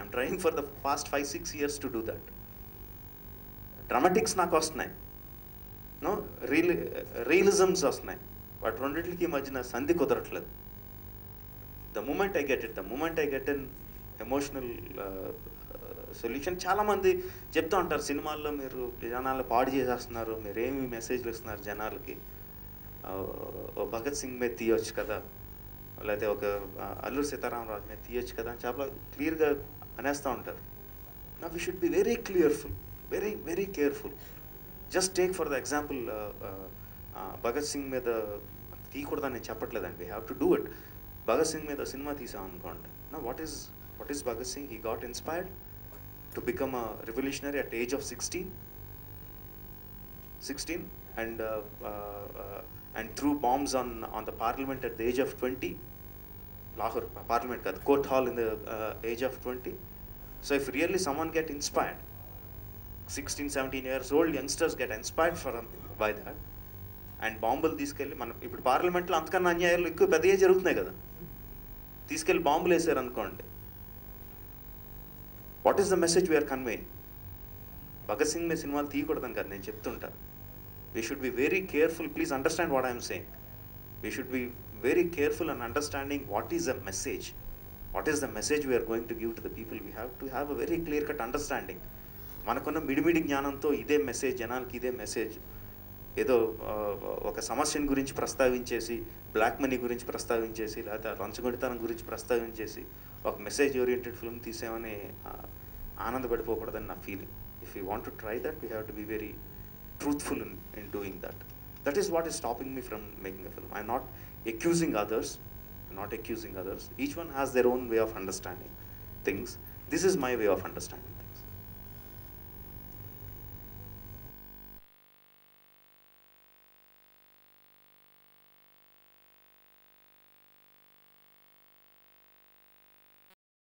I'm trying for the past five six years to do that dramatics నాకు వస్తున్నాయి no real రియలిజమ్స్ వస్తున్నాయి వాటి రెండింటికి మధ్యన సంధి కుదరట్లేదు the moment I get it the moment I get in emotional solution చాలామంది చెప్తూ ఉంటారు సినిమాల్లో మీరు జనాలు పాడు చేసేస్తున్నారు మీరు ఏమి మెసేజ్లు ఇస్తున్నారు జనాలకి ఆ, ఓ భగత్ సింగ్ మీద తీయొచ్చు కదా లేకపోతే ఒక ఆ, అల్లూరి సీతారామరాజు మీద తీయొచ్చు కదా అని చాలా క్లియర్గా అనేస్తూ ఉంటారు నా we should be very clearful very very careful just take for the example Bhagat Singh మీద తీయకూడదని నేను చెప్పట్లేదండి we have to do it Bhagat Singh మీద సినిమా తీసాం అనుకోండి నా what is what is Bhagat Singh he got inspired to become a revolutionary at age of sixteen sixteen and and threw bombs on on the parliament at the age of twenty Lahore parliament కాదు court hall in the age of twenty so if really someone get inspired sixteen seventeen years old youngsters get inspired for by that and బాంబులు తీసుకెళ్ళి మనం ఇప్పుడు పార్లమెంట్లో అంతకన్నా అన్యాయాలు ఎక్కువ పెద్దగా జరుగుతున్నాయి కదా తీసుకెళ్ళి బాంబులు వేసారు అనుకోండి what is the message we are conveying Bhagat Singh మీద సినిమాలు తీయకూడదని కదా నేను చెప్తుంటా we should be very careful please understand what I'm saying we should be very careful and understanding what is the message what is the message we are going to give to the people we have to have a very clear cut understanding మనకున్న మిడిమిడి జ్ఞానంతో ఇదే message జనాలకి ఇదే message ఏదో ఆ, ఒక సమస్యను గురించి ప్రస్తావించేసి బ్లాక్ మనీ గురించి ప్రస్తావించేసి లేకపోతే లంచగొడితనం గురించి ప్రస్తావించేసి ఒక మెసేజ్ ఓరియంటెడ్ ఫిల్మ్ తీసామని ఆ, ఆనందపడిపోకూడదని నా feeling if you want to try that we have to be very truthful in in doing that that is what is stopping me from making a film I not accusing others not accusing others each one has their own way of understanding things this is my way of understanding